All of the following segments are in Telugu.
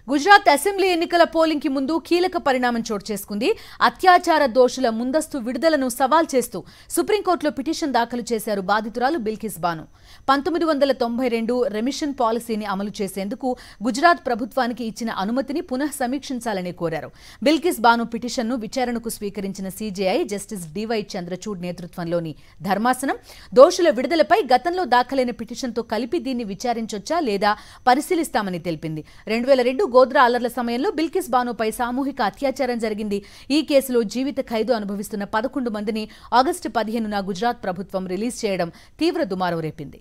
గుజరాత్ అసెంబ్లీ ఎన్నికల పోలింగ్ కి ముందు కీలక పరిణామం చోటు చేసుకుంది అత్యాచార దోషుల ముందస్తు విడుదలను సవాల్ చేస్తూ సుప్రీంకోర్టులో పిటిషన్ దాఖలు చేశారు బాధితురాలు బిల్కిస్ బాను పంతొమ్మిది వందల తొంభై రెండు రెమిషన్ పాలసీని అమలు చేసేందుకు గుజరాత్ ప్రభుత్వానికి ఇచ్చిన అనుమతిని పునః సమీక్షించాలని కోరారు బిల్కిస్ బాను పిటిషన్ను విచారణకు స్వీకరించిన సీజేఐ జస్టిస్ డివై చంద్రచూడ్ నేతృత్వంలోని ధర్మాసనం దోషుల విడుదలపై గతంలో దాఖలైన పిటిషన్తో కలిపి దీన్ని విచారించొచ్చా లేదా పరిశీలిస్తామని తెలిపింది రెండు వేల రెండు గోద్రా అల్లర్ల సమయంలో బిల్కిస్ బానుపై సామూహిక అత్యాచారం జరిగింది ఈ కేసులో జీవిత ఖైదు అనుభవిస్తున్న పదకొండు మందిని ఆగస్టు పదిహేనున గుజరాత్ ప్రభుత్వం రిలీజ్ చేయడం తీవ్ర దుమారం రేపింది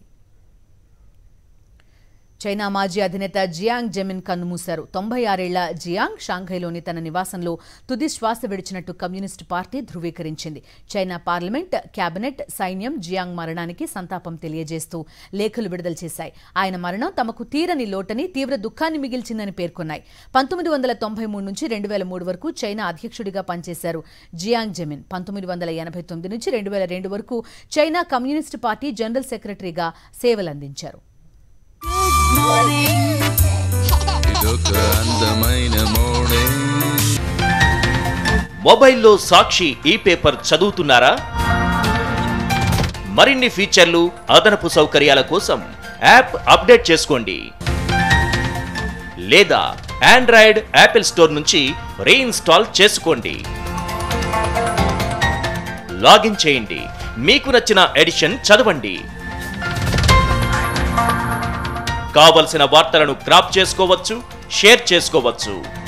చైనా మాజీ అధినేత జియాంగ్ జెమిన్ కన్నుమూశారు తొంభై ఆరేళ్ల జియాంగ్ షాంఘైలోని తన నివాసంలో తుది శ్వాస విడిచినట్టు కమ్యూనిస్టు పార్టీ ధృవీకరించింది చైనా పార్లమెంట్ కేబినెట్ సైన్యం జియాంగ్ మరణానికి సంతాపం తెలియజేస్తూ లేఖలు విడుదల చేశాయి ఆయన మరణం తమకు తీరని లోటని తీవ్ర దుఃఖాన్ని మిగిల్చిందని పేర్కొన్నాయి పంతొమ్మిది వందల తొంభై మూడు నుంచి రెండు వేల మూడు వరకు చైనా అధ్యక్షుడిగా పనిచేశారు జియాంగ్ జెమిన్ పంతొమ్మిది వందల ఎనభై తొమ్మిది నుంచి రెండు వేల రెండు వరకు చైనా కమ్యూనిస్టు పార్టీ జనరల్ సెక్రటరీగా సేవలందించారు ఇదొక అందమైన మార్నింగ్ మొబైల్లో సాక్షి ఈ పేపర్ చదువుతున్నారా మరిన్ని ఫీచర్లు అదనపు సౌకర్యాల కోసం యాప్ అప్డేట్ చేసుకోండి లేదా ఆండ్రాయిడ్ యాపిల్ స్టోర్ నుంచి రీఇన్స్టాల్ చేసుకోండి లాగిన్ చేయండి మీకు నచ్చిన ఎడిషన్ చదవండి కావలసిన వార్తలను క్రాప్ చేసుకోవచ్చు షేర్ చేసుకోవచ్చు